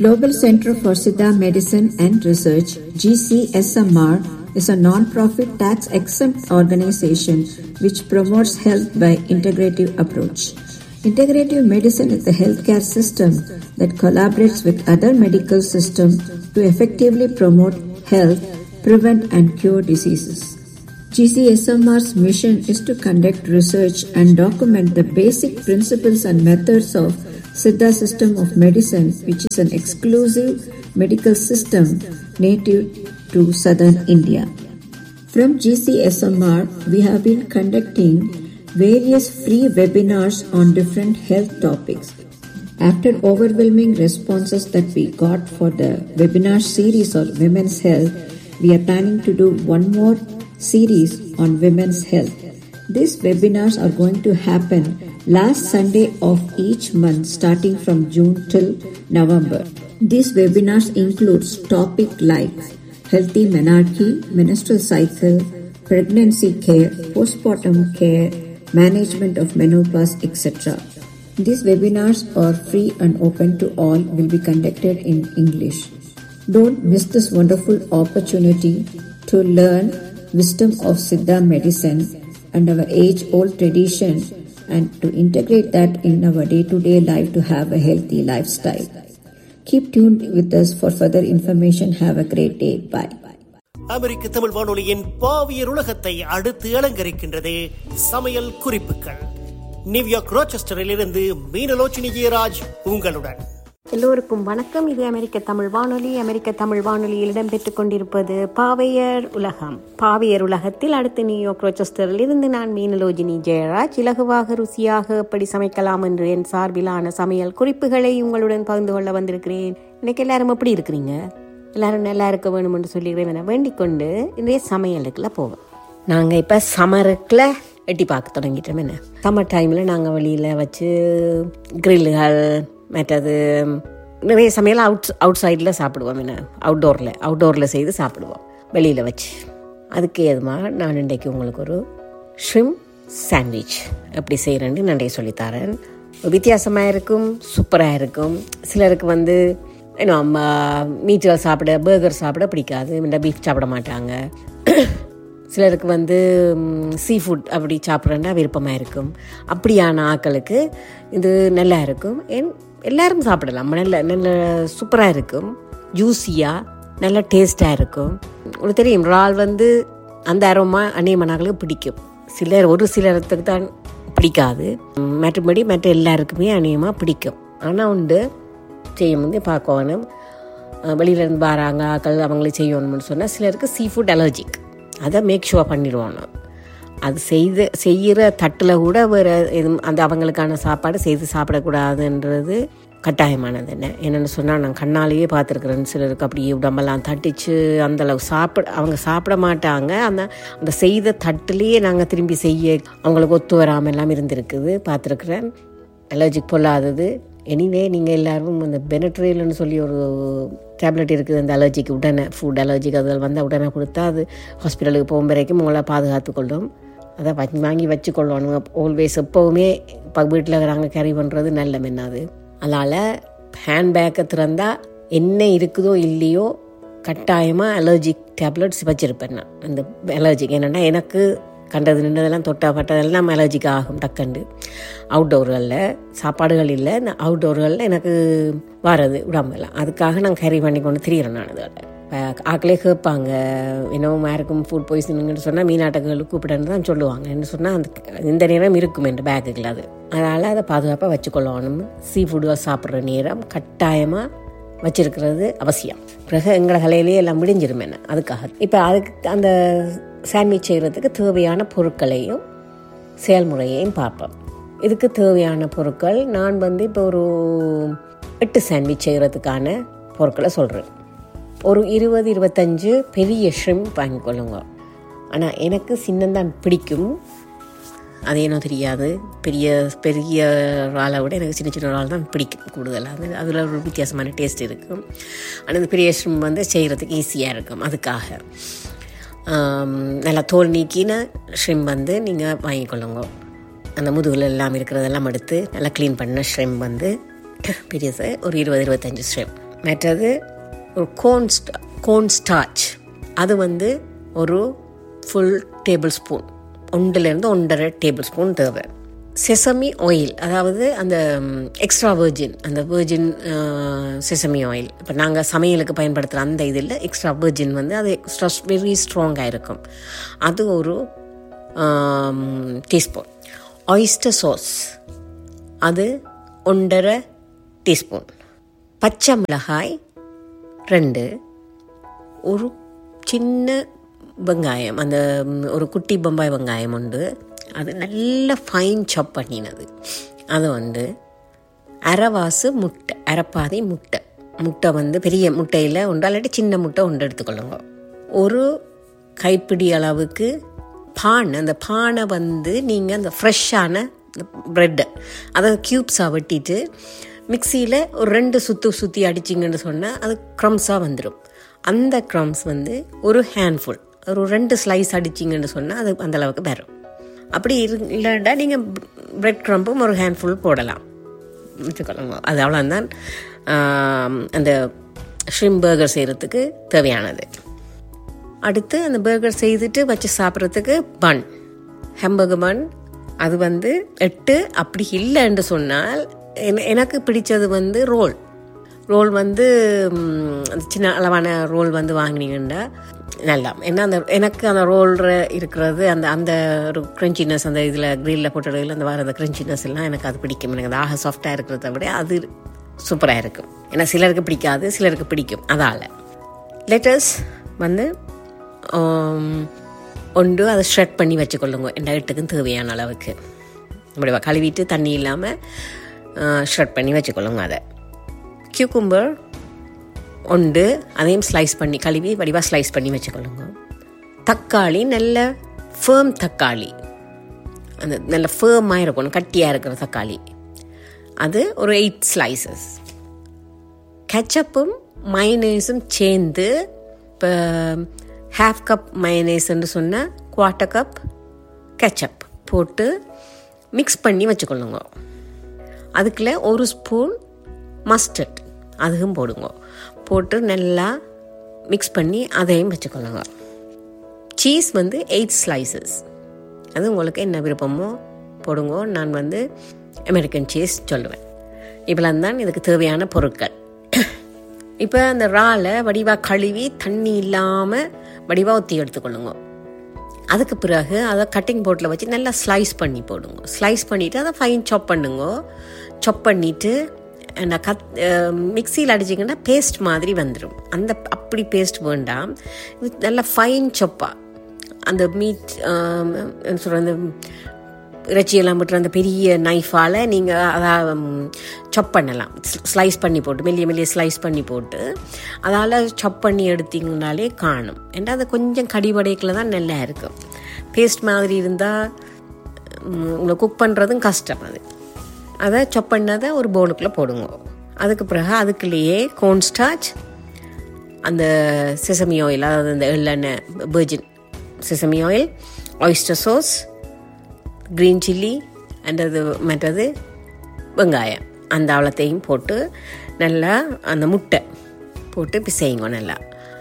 Global Center for Siddha Medicine and Research, GCSMR, is a non-profit tax-exempt organization which promotes health by integrative approach. Integrative medicine is the healthcare system that collaborates with other medical systems to effectively promote health, prevent and cure diseases. GCSMR's mission is to conduct research and document the basic principles and methods of Siddha system of medicine, which is an exclusive medical system native to southern India. From GCSMR, we have been conducting various free webinars on different health topics. After overwhelming responses that we got for the webinar series on women's health, we are planning to do one more series on women's health. These webinars are going to happen last Sunday of each month starting from June till November. These webinars includes topic like healthy menarche, menstrual cycle, pregnancy care, postpartum care, management of menopause, etc. These webinars are free and open to all will be conducted in English. Don't miss this wonderful opportunity to learn wisdom of Siddha medicine and our age old tradition and to integrate that in our day to day life to have a healthy lifestyle. Keep tuned with us for further information. Have a great day. Bye. அமெரிக்க தமிழ் வானொலியின் பாவியர் உலகத்தை அடுத்து அலங்கரிக்கின்றது சமையல் குறிப்புகள் New York ரோச்செஸ்டரில் இருந்து மீனலோச்சினி ஜெயராஜ் உங்களுடன் எல்லோருக்கும் வணக்கம் இது அமெரிக்க தமிழ் வானொலி அமெரிக்க தமிழ் வானொலியில் இடம்பெற்றுக் கொண்டிருப்பது பாவையர் உலகம் பாவையர் உலகத்தில் அடுத்து நியூயார்க் ரோச்செஸ்டரில் இருந்து நான் மீனலோஜினி ஜெயராஜ் இலகுவாக ருசியாக எப்படி சமைக்கலாம் என்று என் சார்பிலான சமையல் குறிப்புகளை உங்களுடன் பகிர்ந்து கொள்ள வந்திருக்கிறேன் இன்னைக்கு எல்லாரும் எப்படி இருக்கிறீங்க எல்லாரும் நல்லா இருக்க வேணும் என்று சொல்லி இறைவனை வேண்டிக் கொண்டு இன்றைய சமையலுக்குள்ள போவோம் நாங்கள் இப்போ சமருக்குள்ள எட்டி பார்க்க தொடங்கிட்டோம் என்ன சம்மர் டைமில் நாங்கள் வெளியில் வச்சு கிரில்லுகள் மற்றது நிறைய சமையல் அவுட் அவுட் சைடில் சாப்பிடுவோம் என்ன அவுட்டோரில் அவுட்டோரில் செய்து சாப்பிடுவோம் வெளியில் வச்சு அதுக்கு ஏதுமாக நான் இன்றைக்கு உங்களுக்கு ஒரு ஷ்ரிம் சாண்ட்விச் எப்படி செய்கிறேன்னு நிறைய சொல்லித்தரேன் வித்தியாசமாக இருக்கும் சூப்பராக இருக்கும் சிலருக்கு வந்து இன்னும் அம்மா மீட்டுகள் சாப்பிட பர்கர் சாப்பிட பிடிக்காது இந்த பீஃப் சாப்பிட மாட்டாங்க சிலருக்கு வந்து சீ ஃபுட் அப்படி சாப்பிட்றேன்னா விருப்பமாக இருக்கும் அப்படியான ஆக்களுக்கு இது நல்லா இருக்கும் ஏன் எல்லாரும் சாப்பிடலாம் நல்ல நல்ல சூப்பராக இருக்கும் ஜூஸியாக நல்ல டேஸ்ட்டாக இருக்கும் உங்களுக்கு தெரியும் இறால் வந்து அந்த அரோமா அநேகமானாக்களுக்கு பிடிக்கும் சிலர் ஒரு சிலருக்கு தான் பிடிக்காது மற்றபடி மற்ற எல்லாருக்குமே அநேகமாக பிடிக்கும் ஆனால் உண்டு செய்யும் வந்து பார்க்கணும் வெளியிலேருந்து வராங்க ஆக்கள் அவங்களுக்கு செய்யணும்னு சொன்னால் சிலருக்கு சீ ஃபுட் அலர்ஜிக் அதை மேக் ஷுவர் பண்ணிடுவாங்க அது செய்து செய்கிற தட்டில் கூட வேறு எதுவும் அந்த அவங்களுக்கான சாப்பாடு செய்து சாப்பிடக்கூடாதுன்றது கட்டாயமானது என்ன என்னென்னு சொன்னால் நான் கண்ணாலேயே பார்த்துருக்குறேன் சிலருக்கு அப்படி உடம்பெல்லாம் தட்டிச்சு அந்தளவு சாப்பிட அவங்க சாப்பிட மாட்டாங்க அந்த அந்த செய்த தட்டுலேயே நாங்கள் திரும்பி செய்ய அவங்களுக்கு ஒத்து வராமல் எல்லாம் இருந்திருக்குது பார்த்துருக்குறேன் அலர்ஜிக் பொல்லாதது எனிவே நீங்கள் எல்லோரும் இந்த பெனட்ரியல்னு சொல்லி ஒரு டேப்லெட் இருக்குது அந்த அலர்ஜிக்கு உடனே ஃபுட் அலர்ஜிக்கு அதில் வந்தால் உடனே கொடுத்தா அது ஹாஸ்பிட்டலுக்கு போகும் வரைக்கும் உங்களை பாதுகாத்து கொள்ளும் அதை வாங்கி வச்சுக்கொள்ளணும் ஆல்வேஸ் எப்போவுமே இப்போ வீட்டில் நாங்கள் கேரி பண்ணுறது நல்ல மென்னாது அதனால் ஹேண்ட்பேக்கை திறந்தால் என்ன இருக்குதோ இல்லையோ கட்டாயமாக அலர்ஜிக் டேப்லெட்ஸ் வச்சுருப்பேன் நான் அந்த அலர்ஜிக் என்னென்னா எனக்கு கண்டது நின்றதெல்லாம் தொட்டா பட்டதெல்லாம் அலர்ஜிக் ஆகும் டக்குண்டு அவுட்டோர்களில் சாப்பாடுகள் இல்லை இந்த அவுட்டோர்களில் எனக்கு வரது உடம்பெல்லாம் அதுக்காக நான் கேரி பண்ணி கொண்டு திரிகிறேன் நான் அதில் ஆக்களே கேட்பாங்க என்னவோ யாருக்கும் ஃபுட் பாய்சனுங்கன்னு சொன்னால் மீனாட்டங்கள் கூப்பிடன்னு தான் சொல்லுவாங்க என்ன சொன்னால் அந்த இந்த நேரம் இருக்கும் என்ற பேக்குகள் அது அதனால் அதை பாதுகாப்பாக வச்சுக்கொள்ளணும் சீ ஃபுட்டுகள் சாப்பிட்ற நேரம் கட்டாயமாக வச்சிருக்கிறது அவசியம் பிறகு எங்களை கலையிலேயே எல்லாம் முடிஞ்சிரும் என்ன அதுக்காக இப்போ அதுக்கு அந்த சாண்ட்விச் செய்கிறதுக்கு தேவையான பொருட்களையும் செயல்முறையையும் பார்ப்போம் இதுக்கு தேவையான பொருட்கள் நான் வந்து இப்போ ஒரு எட்டு சாண்ட்விச் செய்கிறதுக்கான பொருட்களை சொல்கிறேன் ஒரு இருபது இருபத்தஞ்சு பெரிய ஷ்ரிம் வாங்கிக்கொள்ளுங்க ஆனால் எனக்கு சின்னந்தான் பிடிக்கும் அது ஏனோ தெரியாது பெரிய பெரிய இறாலை விட எனக்கு சின்ன சின்ன இறால் தான் பிடிக்கும் கூடுதலாக அதில் ஒரு வித்தியாசமான டேஸ்ட் இருக்கும் ஆனால் இந்த பெரிய ஷ்ரிம் வந்து செய்கிறதுக்கு ஈஸியாக இருக்கும் அதுக்காக நல்லா தோல் நீக்கின ஷ்ரிம் வந்து நீங்கள் வாங்கிக்கொள்ளுங்க அந்த முதுகில் எல்லாம் இருக்கிறதெல்லாம் எடுத்து நல்லா க்ளீன் பண்ண ஷ்ரிம் வந்து பெரியது ஒரு இருபது இருபத்தஞ்சி ஷ்ரிம் மற்றது ஒரு கோன் கோன் ஸ்டார்ச் அது வந்து ஒரு ஃபுல் டேபிள் ஸ்பூன் ஒன்றுலேருந்து ஒன்றரை டேபிள் ஸ்பூன் தேவை செசமி ஆயில் அதாவது அந்த எக்ஸ்ட்ரா வெர்ஜின் அந்த வெர்ஜின் செசமி ஆயில் இப்போ நாங்கள் சமையலுக்கு பயன்படுத்துகிற அந்த இதில் எக்ஸ்ட்ரா வெர்ஜின் வந்து அது எக்ஸ்ட்ரா வெரி ஸ்ட்ராங்காக இருக்கும் அது ஒரு டீஸ்பூன் ஆயிஸ்டர் சாஸ் அது ஒன்றரை டீஸ்பூன் பச்சை மிளகாய் ரெண்டு ஒரு சின்ன வெங்காயம் அந்த ம், ஒரு குட்டி பம்பாய் வெங்காயம் உண்டு அது நல்ல ஃபைன் சாப் பண்ணினது அது வந்து அரைவாசு முட்டை அரைப்பாதி முட்டை முட்டை வந்து பெரிய முட்டையில் உண்டு இல்லாட்டி சின்ன முட்டை உண்டு எடுத்துக்கொள்ளுங்க ஒரு கைப்பிடி அளவுக்கு பான் அந்த பானை வந்து நீங்கள் அந்த ஃப்ரெஷ்ஷான ப்ரெட்டை அதை க்யூப்ஸாக வெட்டிட்டு மிக்சியில் ஒரு ரெண்டு சுற்று சுற்றி அடிச்சிங்கன்னு சொன்னால் அது க்ரம்ஸாக வந்துடும் அந்த க்ரம்ஸ் வந்து ஒரு ஹேண்ட்ஃபுல் ஒரு ரெண்டு ஸ்லைஸ் அடிச்சிங்கன்னு சொன்னால் அது அந்த அளவுக்கு வரும் அப்படி இரு இல்லைண்டா நீங்கள் பிரெட் க்ரம்பும் ஒரு ஹேண்ட்ஃபுல் போடலாம் வச்சுக்கொள்ளுங்க அது அவ்வளோதான் அந்த ஷ்ரிம் பர்கர் செய்கிறதுக்கு தேவையானது அடுத்து அந்த பர்கர் செய்துட்டு வச்சு சாப்பிட்றதுக்கு பன் ஹம்பர்கர் பன் அது வந்து எட்டு அப்படி இல்லைன்னு சொன்னால் என- எனக்கு பிடிச்சது வந்து ரோல் ரோல் வந்து ம், அந்த சின்ன அளவான ரோல் வந்து வாங்கினீங்கன்னா நல்லா ஏன்னா அந்த எனக்கு அந்த ரோல் இருக்கிறது அந்த அந்த ஒரு க்ரன்ச்சினஸ் அந்த இதில் க்ரில்லில் போட்டுறதுல அந்த வர அந்த க்ரன்ச்சினஸ் எல்லாம் எனக்கு அது பிடிக்கும் எனக்கு அந்த ஆக சாஃப்டாக இருக்கிறத விட அது சூப்பராக இருக்கும் ஏன்னா சிலருக்கு பிடிக்காது சிலருக்கு பிடிக்கும் அதால் லெட்டர்ஸ் வந்து ஆம், ஒன்று அதை ஷ்ரெட் பண்ணி வச்சுக்கொள்ளுங்க என் டயட்டுக்கும் தேவையான அளவுக்கு இப்படி வ- கழுவிட்டு தண்ணி இல்லாமல் ஷ்ரெட் பண்ணி வச்சுக்கொள்ளுங்க அதை கியூக்கும்பர் ஒன்று அதையும் ஸ்லைஸ் பண்ணி கழுவி வடிவாக ஸ்லைஸ் பண்ணி வச்சுக்கொள்ளுங்க தக்காளி நல்ல ஃபேம் தக்காளி அந்த நல்ல ஃபேமாக இருக்கணும் கட்டியாக இருக்கிற தக்காளி அது ஒரு எயிட் ஸ்லைசஸ் கெச்சப்பும் மயனேஸும் சேர்ந்து இப்போ ஹாஃப் கப் மயனேஸ்ன்னு சொன்னால் குவார்ட்டர் கப் கெச்சப் போட்டு மிக்ஸ் பண்ணி வச்சுக்கொள்ளுங்க அதுக்குள்ள ஒரு ஸ்பூன் மஸ்டர்ட் அதுவும் போடுங்க போட்டு நல்லா மிக்ஸ் பண்ணி அதையும் வச்சுக்கொள்ளுங்க சீஸ் வந்து எயிட் ஸ்லைசஸ் அது உங்களுக்கு என்ன விருப்பமோ போடுங்க நான் வந்து அமெரிக்கன் சீஸ் சொல்லுவேன் இப்பெல்லாம் தான் இதுக்கு தேவையான பொருட்கள் இப்போ அந்த இறாலை வடிவாக கழுவி தண்ணி இல்லாமல் வடிவாக ஊற்றி எடுத்துக்கொள்ளுங்க அதுக்கு பிறகு அதை கட்டிங் போர்ட்டில் வச்சு நல்லா ஸ்லைஸ் பண்ணி போடுங்க ஸ்லைஸ் பண்ணிவிட்டு அதை ஃபைன் சாப் பண்ணுங்க சாப் பண்ணிவிட்டு அந்த கத் மிக்சியில் அடிச்சிங்கன்னா பேஸ்ட் மாதிரி வந்துடும் அந்த அப்படி பேஸ்ட் வேண்டாம் இது நல்லா ஃபைன் சொப்பாக அந்த மீட் என்ன சொல்கிற அந்த இறைச்சியெல்லாம் விட்டுற அந்த பெரிய நைஃபால் நீங்கள் அதை சாப் பண்ணலாம் ஸ்லைஸ் பண்ணி போட்டு மெல்லிய மெல்லிய ஸ்லைஸ் பண்ணி போட்டு அதால் சாப் பண்ணி எடுத்தீங்கனாலே காணும் ஏன்னா அது கொஞ்சம் கடிபடைக்கில் தான் நல்லா இருக்கும் பேஸ்ட் மாதிரி இருந்தால் உங்களை குக் பண்ணுறதும் கஷ்டம் அது அதை சாப் பண்ணதை ஒரு பவுலுக்குள்ளே போடுங்க அதுக்கு பிறகு அதுக்குள்ளேயே கோன் ஸ்டார்ச் அந்த செசமி ஆயில் அதாவது அந்த எள்ளெண்ணெய் virgin sesame oil oyster sauce green chilli and அது மற்றது வெங்காயம் அந்த அவலத்தையும் போட்டு நல்லா அந்த முட்டை போட்டு பிசையுங்க நல்லா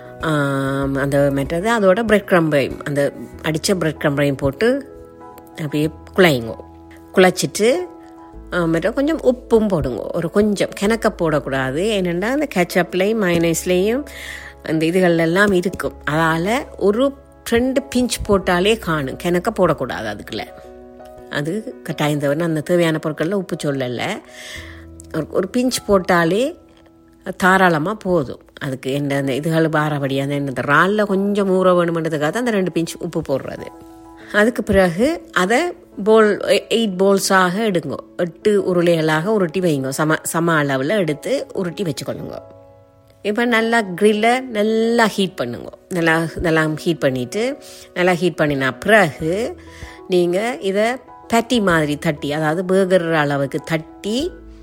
ஆம், அந்த மற்றது அதோட பிரெட் க்ரம்பையும் அந்த அடித்த பிரெட் க்ரம்பையும் போட்டு அப்படியே குழையுங்க குழைச்சிட்டு மற்ற கொஞ்சம் உப்பும் போடுங்க ஒரு கொஞ்சம் கிணக்க போடக்கூடாது ஏனென்னா அந்த கெச்சப்லேயும் மயனைஸ்லேயும் அந்த இதுகள் எல்லாம் இருக்கும் அதால் ஒரு ரெண்டு பிஞ்ச் போட்டாலே காணும் கிணக்க போடக்கூடாது அதுக்குள்ள அது கட்டாயம் தவிர அந்த தேவையான பொருட்களில் உப்பு சொல்லலை ஒரு ஒரு பிஞ்ச் போட்டாலே தாராளமாக போதும் அதுக்கு எந்த அந்த இதுகள் பாரபடியாக அந்த இந்த ராலில் கொஞ்சம் ஊற வேணுமென்றதுக்காக தான் அந்த ரெண்டு பிஞ்ச் உப்பு போடுறது அதுக்கு பிறகு அதை போல் எயிட் போல்ஸாக எடுங்க எட்டு உருளைகளாக உருட்டி வைங்க சம சம அளவில் எடுத்து உருட்டி வச்சுக்கொள்ளுங்க இப்போ நல்லா க்ரில்லை நல்லா ஹீட் பண்ணுங்க நல்லா நல்லா ஹீட் பண்ணிவிட்டு நல்லா ஹீட் பண்ணின பிறகு நீங்கள் இதை தட்டி மாதிரி தட்டி அதாவது பேர்கர் அளவுக்கு தட்டி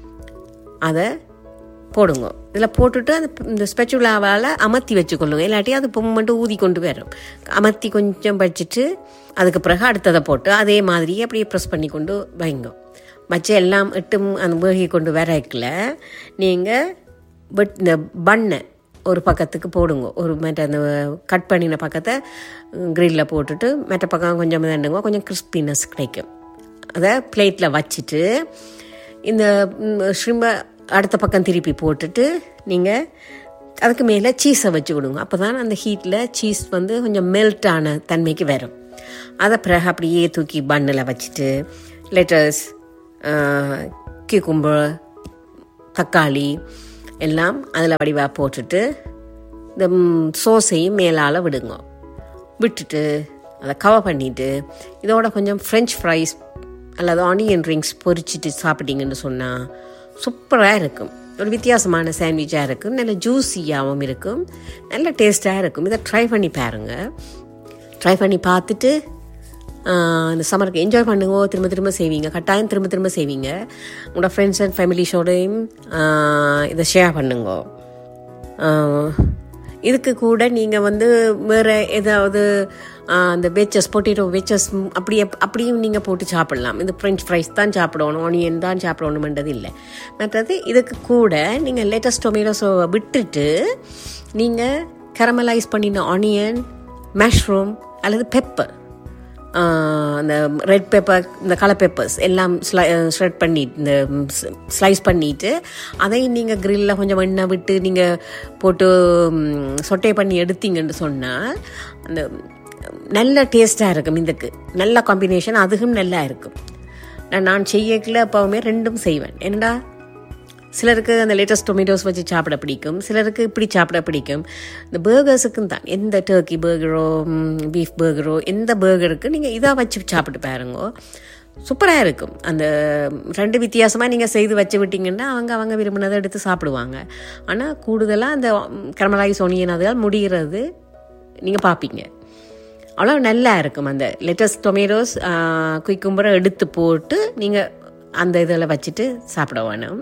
அதை போடுங்க இதில் போட்டுட்டு அந்த இந்த ஸ்பெச்சுலாவால் அமர்த்தி வச்சுக்கொள்ளுங்க இல்லாட்டி அது பொம்மட்டு ஊதி கொண்டு வரும் அமர்த்தி கொஞ்சம் வச்சுட்டு அதுக்கு பிறகு அடுத்ததை போட்டு அதே மாதிரியே அப்படியே ப்ரெஸ் பண்ணி கொண்டு வைங்க வச்சு எல்லாம் எட்டும் அந்த வேகி கொண்டு வரக்கில் நீங்கள் பட் இந்த பண்ணை ஒரு பக்கத்துக்கு போடுங்க ஒரு மற்ற அந்த கட் பண்ணின பக்கத்தை க்ரில்லில் போட்டுட்டு மற்ற பக்கம் கொஞ்சம் தண்டுங்க கொஞ்சம் கிறிஸ்பினஸ் கிடைக்கும் அதை பிளேட்டில் வச்சுட்டு இந்த ஷ்ரிம்பை அடுத்த பக்கம் திருப்பி போட்டுட்டு நீங்கள் அதுக்கு மேலே சீஸை வச்சு விடுங்க அப்போ தான் அந்த ஹீட்டில் சீஸ் வந்து கொஞ்சம் மெல்ட் ஆன தன்மைக்கு வரும் அதை பிறகு அப்படியே தூக்கி பன்னில் வச்சுட்டு லெட்டர்ஸ் கிக்கும்பு தக்காளி எல்லாம் அதில் வடிவாக போட்டுட்டு இந்த சோஸையும் மேலால் விடுங்க விட்டுட்டு அதை கவர் பண்ணிவிட்டு இதோட கொஞ்சம் ஃப்ரெஞ்ச் ஃப்ரைஸ் அல்லது ஆனியன் ரிங்ஸ் பொரிச்சிட்டு சாப்பிட்டீங்கன்னு சொன்னால் சூப்பராக இருக்கும் ஒரு வித்தியாசமான சாண்ட்விச்சாக இருக்கும் நல்ல ஜூஸியாகவும் இருக்கும் நல்ல டேஸ்ட்டாக இருக்கும் இதை ட்ரை பண்ணி பாருங்கள் ட்ரை பண்ணி பார்த்துட்டு இந்த சம்மருக்கு என்ஜாய் பண்ணுங்க திரும்ப திரும்ப செய்வீங்க கட்டாயம் திரும்ப திரும்ப செய்வீங்க உங்களோட ஃப்ரெண்ட்ஸ் அண்ட் ஃபேமிலிஸோடையும் இதை ஷேர் பண்ணுங்க இதுக்கு கூட நீங்கள் வந்து வேறு ஏதாவது அந்த வெச்சஸ் பொட்டேட்டோ வெச்சஸ் அப்படியே அப்படியும் நீங்கள் போட்டு சாப்பிடலாம் இந்த ஃப்ரெஞ்ச் ஃப்ரைஸ் தான் சாப்பிடணும் ஆனியன் தான் சாப்பிடணுமென்றது இல்லை மற்றது இதுக்கு கூட நீங்கள் லேட்டஸ்ட் டொமேட்டோஸை விட்டுட்டு நீங்கள் கரமலைஸ் பண்ணின ஆனியன் மஷ்ரூம் அல்லது பெப்பர் அந்த ரெட் பெப்பர் இந்த கலர் பெப்பர்ஸ் எல்லாம் ஸ்லை ஷ்ரெட் பண்ணி இந்த ஸ்லைஸ் பண்ணிவிட்டு அதையும் நீங்கள் க்ரில்லில் கொஞ்சம் எண்ணெய் விட்டு நீங்கள் போட்டு சொட்டை பண்ணி எடுத்தீங்கன்னு சொன்னால் அந்த நல்ல டேஸ்ட்டாக இருக்கும் இதுக்கு நல்ல காம்பினேஷன் அதுவும் நல்லா இருக்கும் நான் நான் செய்யக்கில் எப்போவுமே ரெண்டும் செய்வேன் என்னடா சிலருக்கு அந்த லேட்டஸ்ட் டொமேட்டோஸ் வச்சு சாப்பிட பிடிக்கும் சிலருக்கு இப்படி சாப்பிட பிடிக்கும் இந்த பேர்கர்ஸுக்கும் தான் எந்த டர்க்கி பேர்கரோ பீஃப் பேர்கரோ எந்த பேர்கருக்கு நீங்கள் இதாக வச்சு சாப்பிட்டு பாருங்கோ சூப்பராக இருக்கும் அந்த ரெண்டு வித்தியாசமாக நீங்கள் செய்து வச்சு விட்டீங்கன்னா அவங்க அவங்க விரும்பினதை எடுத்து சாப்பிடுவாங்க ஆனால் கூடுதலாக அந்த கரமலாகி சோனியன் அதால் முடிகிறது நீங்கள் பார்ப்பீங்க அவ்வளோ நல்லா இருக்கும் அந்த லேட்டஸ்ட் டொமேட்டோஸ் குயிக்கும்பரை எடுத்து போட்டு நீங்கள் அந்த இதில் வச்சுட்டு சாப்பிட வேணும்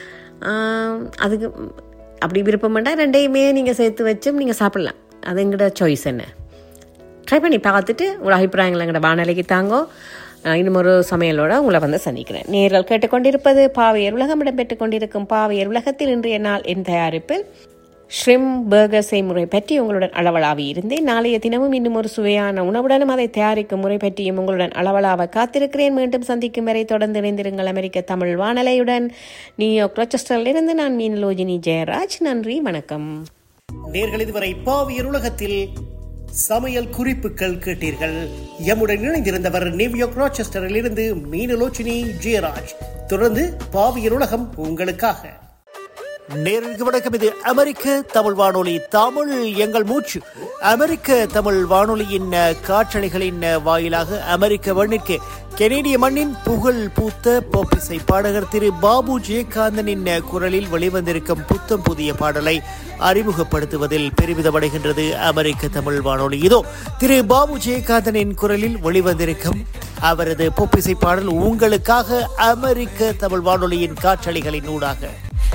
அதுக்கு அப்படி விருப்பம்ண்டா ரெண்டையுமே நீங்கள் சேர்த்து வச்சும் நீங்கள் சாப்பிட்லாம் அது எங்களோட சாய்ஸ் என்ன ட்ரை பண்ணி பார்த்துட்டு உங்களோட அபிப்பிராயங்களை எங்களோட வானொலிக்கு தாங்கோ இன்னும் ஒரு சமையலோட உங்களை வந்து சந்திக்கிறேன் நேர்கள் கேட்டுக்கொண்டிருப்பது பாவையர் உலகம் இடம்பெற்றுக் கொண்டிருக்கும் பாவையர் உலகத்தில் இன்றைய நாள் என் தயாரிப்பில் ஷ்ரிம் பர்கர் செய்முறை பற்றி உங்களுடன் அளவலாவி இருந்தேன் நாளைய தினமும் இன்னும் ஒரு சுவையான உணவுடனும் அதை தயாரிக்கும் முறை பற்றியும் உங்களுடன் அளவலாவ காத்திருக்கிறேன் மீண்டும் சந்திக்கும் வரை தொடர்ந்து இணைந்திருங்கள் அமெரிக்க தமிழ் வானலையுடன் நியூயார்க் ரோச்சஸ்டரில் இருந்து நான் மீனலோஜினி ஜெயராஜ் நன்றி வணக்கம் நேர்கள் இதுவரை பாவியர் உலகத்தில் சமையல் குறிப்புகள் கேட்டீர்கள் எம்முடன் இணைந்திருந்தவர் நியூயார்க் ராச்செஸ்டரில் இருந்து மீனலோச்சினி ஜெயராஜ் தொடர்ந்து பாவியர் உலகம் உங்களுக்காக நேருக்கு வணக்கம் இது அமெரிக்க தமிழ் வானொலி தமிழ் எங்கள் மூச்சு அமெரிக்க தமிழ் வானொலியின் காற்றலைகளின் வாயிலாக அமெரிக்க மண்ணிற்கு கெனேடிய மண்ணின் புகழ் பூத்த போப்பிசை பாடகர் திரு பாபு ஜெயகாந்தனின் குரலில் வெளிவந்திருக்கும் புத்தம் புதிய பாடலை அறிமுகப்படுத்துவதில் பெருமிதமடைகின்றது அமெரிக்க தமிழ் வானொலி இதோ திரு பாபு ஜெயகாந்தனின் குரலில் வெளிவந்திருக்கும் அவரது பொப்பிசை பாடல் உங்களுக்காக அமெரிக்க தமிழ் வானொலியின் காற்றலைகளின் ஊடாக